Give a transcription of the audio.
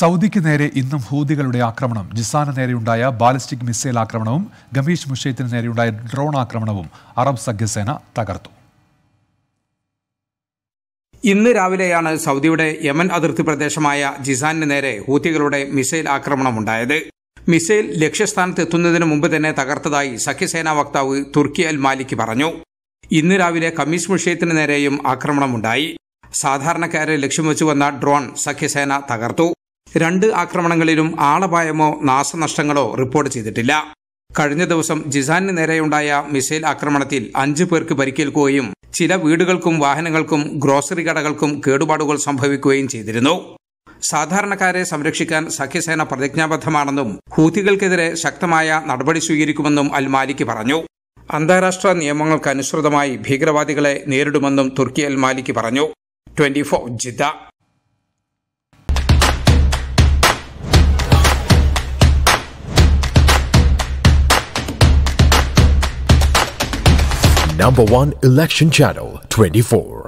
സൗദിക്ക് നേരെ ഇന്നും ഹൂതികളുടെ ആക്രമണം ജിസാന് നേരെയുണ്ടായ ബാലിസ്റ്റിക് മിസൈൽ ആക്രമണവും ഗമീഷ് മുഷൈത്തിന് നേരെയുണ്ടായ ഡ്രോൺ ആക്രമണവും അറബ് സഖ്യസേന തകർത്തു ഇന്ന് രാവിലെയാണ് സൗദിയുടെ യമൻ അതിർത്തി പ്രദേശമായ ജിസാനിന് നേരെ ഹൂത്തികളുടെ മിസൈൽ ആക്രമണമുണ്ടായത് മിസൈൽ ലക്ഷ്യസ്ഥാനത്ത് എത്തുന്നതിന് മുമ്പ് തന്നെ തകർത്തതായി സഖ്യസേനാ വക്താവ് തുർക്കി അൽ മാലിക് പറഞ്ഞു ഇന്ന് രാവിലെ കമ്മീസ് മുഷയത്തിന് നേരെയും ആക്രമണമുണ്ടായി സാധാരണക്കാരെ ലക്ഷ്യം വെച്ചു വന്ന ഡ്രോൺ സഖ്യസേന തകർത്തു രണ്ട് ആക്രമണങ്ങളിലും ആളപായമോ നാശനഷ്ടങ്ങളോ റിപ്പോർട്ട് ചെയ്തിട്ടില്ല കഴിഞ്ഞ ദിവസം ജിസാനിന് നേരെയുണ്ടായ മിസൈൽ ആക്രമണത്തിൽ അഞ്ചു പേർക്ക് പരിക്കേൽക്കുകയും ചില വീടുകൾക്കും വാഹനങ്ങൾക്കും ഗ്രോസറി കടകൾക്കും കേടുപാടുകൾ സംഭവിക്കുകയും ചെയ്തിരുന്നു സാധാരണക്കാരെ സംരക്ഷിക്കാൻ സഖ്യസേന പ്രതിജ്ഞാബദ്ധമാണെന്നും ഹൂത്തികൾക്കെതിരെ ശക്തമായ നടപടി സ്വീകരിക്കുമെന്നും അൽ മാലിക് പറഞ്ഞു അന്താരാഷ്ട്ര നിയമങ്ങൾക്കനുസൃതമായി ഭീകരവാദികളെ നേരിടുമെന്നും തുർക്കി അൽ മാലിക് പറഞ്ഞു twenty four Jeddah Number one election channel 24.